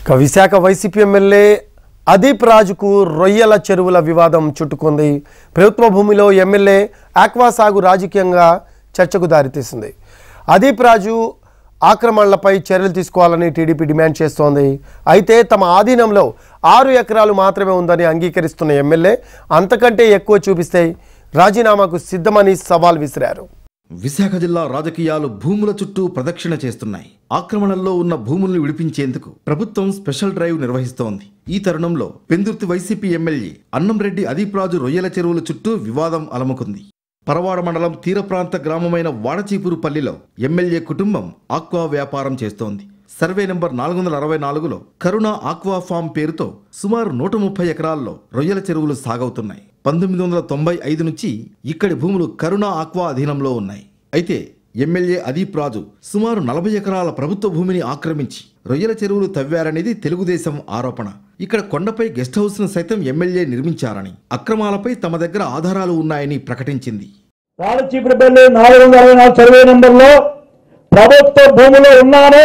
ఇక Visakha YCP MLA Adeep రాజుకు రొయ్యల చెరువుల వివాదం చుట్టుకుంది ప్రభుత్వ భూమిలో ఎమ్మెల్యే ఆక్వా సాగు రాజకీయంగా చర్చకు దారితీసింది అదీప్ రాజు ఆక్రమణలపై చర్యలు తీసుకోవాలని టీడీపీ డిమాండ్ చేస్తోంది అయితే తమ ఆధీనంలో ఆరు ఎకరాలు మాత్రమే ఉందని అంగీకరిస్తున్న ఎమ్మెల్యే అంతకంటే ఎక్కువ చూపిస్తే రాజీనామాకు సిద్ధమని సవాల్ విసిరారు విశాఖ జిల్లా రాజకీయాలు భూముల చుట్టూ ప్రదక్షిణ చేస్తున్నాయి ఆక్రమణల్లో ఉన్న భూముల్ని విడిపించేందుకు ప్రభుత్వం స్పెషల్ డ్రైవ్ నిర్వహిస్తోంది ఈ తరుణంలో పెందుర్తి వైసీపీ ఎమ్మెల్యే అన్నంరెడ్డి అదీప్రాజు రొయ్యల చెరువుల చుట్టూ వివాదం అలముకుంది పరవాడ మండలం తీర ప్రాంత గ్రామమైన వాడచీపురుపల్లిలో ఎమ్మెల్యే కుటుంబం ఆక్వా వ్యాపారం చేస్తోంది సర్వే నెంబర్ నాలుగు వందల అరవై నాలుగులో కరుణ ఆక్వా ఫామ్ పేరుతో సుమారు నూట ముప్పై ఎకరాల్లో రొయ్యల చెరువులు సాగవుతున్నాయి పంతొమ్మిది వందల తొంభై ఐదు నుంచి ఇక్కడి భూములు కరుణ ఆక్వా అధీనంలో ఉన్నాయి అయితే ఎమ్మెల్యే అదీప్ రాజు సుమారు నలభై ఎకరాల ప్రభుత్వ భూమిని ఆక్రమించి రొయ్యల చెరువులు తవ్వారనేది తెలుగుదేశం ఆరోపణ ఇక్కడ కొండపై గెస్ట్ హౌస్ ను సైతం ఎమ్మెల్యే నిర్మించారని అక్రమాలపై తమ దగ్గర ఆధారాలు ఉన్నాయని ప్రకటించింది రాడచీపురపల్లి నాలుగు వందల అరవై నాలుగు సర్వే నెంబర్లో ప్రభుత్వ భూమిలో ఉన్నాను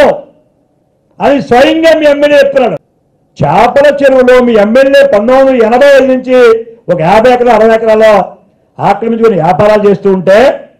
అని స్వయంగా మీ ఎమ్మెల్యే చెప్తున్నాడు చేపల చెరువులో మీ ఎమ్మెల్యే పంతొమ్మిది వందల ఎనభై ఐదు నుంచి ఒక యాభై ఎకరాలు అరవై ఎకరాలు ఆక్రమించుకొని వ్యాపారాలు చేస్తూ ఉంటే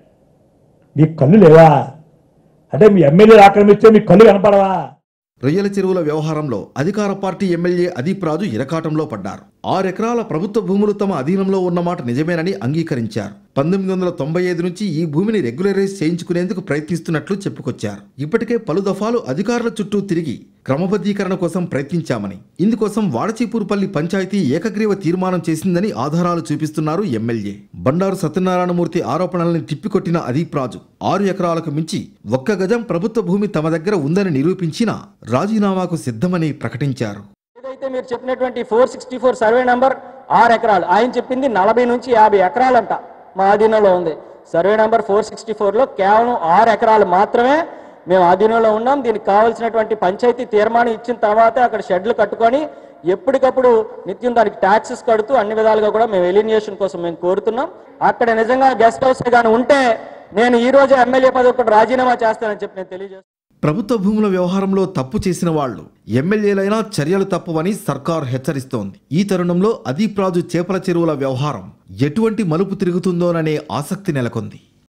మీకు కళ్ళు లేవా అంటే మీ ఎమ్మెల్యేలు ఆక్రమిస్తే మీకు కళ్ళు కనపడవా రొయ్యల చెరువుల వ్యవహారంలో అధికార పార్టీ ఎమ్మెల్యే అదీప్ రాజు ఇరకాటంలో పడ్డారు ఆరెకరాల ప్రభుత్వ భూములు తమ అధీనంలో ఉన్నమాట నిజమేనని అంగీకరించారు పంతొమ్మిది వందల తొంభై ఐదు నుంచి ఈ భూమిని రెగ్యులరైజ్ చేయించుకునేందుకు ప్రయత్నిస్తున్నట్లు చెప్పుకొచ్చారు ఇప్పటికే పలు దఫాలు అధికారుల చుట్టూ తిరిగి క్రమబద్ధీకరణ కోసం ప్రయత్నించామని ఇందుకోసం వాడచీపూరుపల్లి పంచాయతీ ఏకగ్రీవ తీర్మానం చేసిందని ఆధారాలు చూపిస్తున్నారు ఎమ్మెల్యే బండారు సత్యనారాయణమూర్తి ఆరోపణల్ని తిప్పికొట్టిన అదీప్ రాజు ఆరు ఎకరాలకు మించి ఒక్క గజం ప్రభుత్వ భూమి తమ దగ్గర ఉందని నిరూపించినా రాజీనామాకు సిద్ధమని ప్రకటించారు ఏదైతే మీరు చెప్పినటువంటి four sixty four survey number ఆరు ఎకరాలు ఆయన చెప్పింది నలభై నుంచి యాభై ఎకరాలంట మా ఆధీనంలో ఉంది సర్వే నంబర్ ఫోర్ సిక్స్టీ ఫోర్లో కేవలం ఆరు ఎకరాలు మాత్రమే మేము ఆధీనంలో ఉన్నాం దీనికి కావాల్సినటువంటి పంచాయతీ తీర్మానం ఇచ్చిన తర్వాత అక్కడ షెడ్లు కట్టుకొని ఎప్పటికప్పుడు నిత్యం దానికి ట్యాక్సెస్ కడుతూ అన్ని విధాలుగా కూడా మేము ఎలినియేషన్ కోసం మేము కోరుతున్నాం అక్కడ నిజంగా గెస్ట్ హౌస్ కానీ ఉంటే నేను ఈ రోజు ఎమ్మెల్యే పదవి కూడా రాజీనామా చేస్తానని చెప్పి నేను తెలియజేస్తాను ప్రభుత్వ భూముల వ్యవహారంలో తప్పు చేసిన వాళ్లు ఎమ్మెల్యేలైనా చర్యలు తప్పవని సర్కార్ హెచ్చరిస్తోంది ఈ తరుణంలో అదీప్ రాజు చేపల చెరువుల వ్యవహారం ఎటువంటి మలుపు తిరుగుతుందోననే ఆసక్తి నెలకొంది